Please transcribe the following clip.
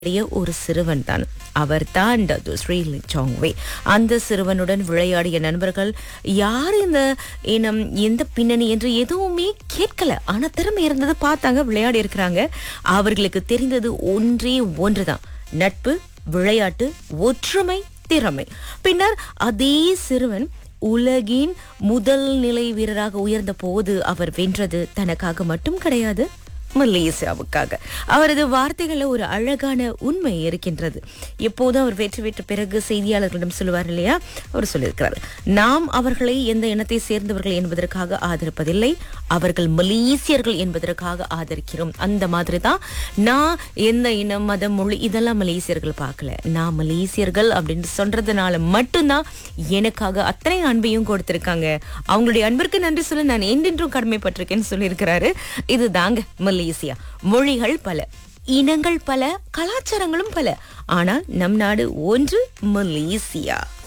விளையாடிய ஒரு சிறுவன் தான் அவர் தான் டது ஸ்ரீ சாங்வே அந்த சிறுவனுடன் விளையாடிய நண்பர்கள் யார் இந்த இனம் எந்த பின்னணி என்று எதுவுமே கேட்கல ஆனா திறமை இருந்தது பார்த்தாங்க விளையாடி இருக்கிறாங்க அவர்களுக்கு தெரிந்தது ஒன்றே ஒன்றுதான் நட்பு விளையாட்டு ஒற்றுமை திறமை பின்னர் அதே சிறுவன் உலகின் முதல் நிலை வீரராக உயர்ந்த போது அவர் வென்றது தனக்காக மட்டும் கிடையாது மலேசியாவுக்காக அவரது வார்த்தைகள்ல ஒரு அழகான உண்மை இருக்கின்றது எப்போதும் அவர் வெற்றி பெற்ற பிறகு செய்தியாளர்களிடம் சொல்லுவார் இல்லையா அவர் சொல்லியிருக்கிறார் நாம் அவர்களை எந்த இனத்தை சேர்ந்தவர்கள் என்பதற்காக ஆதரிப்பதில்லை அவர்கள் மலேசியர்கள் என்பதற்காக ஆதரிக்கிறோம் அந்த மாதிரி தான் நான் எந்த இனம் மதம் மொழி இதெல்லாம் மலேசியர்கள் பார்க்கல நான் மலேசியர்கள் அப்படின்னு சொல்றதுனால மட்டும்தான் எனக்காக அத்தனை அன்பையும் கொடுத்திருக்காங்க அவங்களுடைய அன்பிற்கு நன்றி சொல்ல நான் என்றென்றும் கடமைப்பட்டிருக்கேன்னு சொல்லியிருக்கிறாரு இது தாங்க மலேசியா மொழிகள் பல இனங்கள் பல கலாச்சாரங்களும் பல ஆனால் நம் நாடு ஒன்று மலேசியா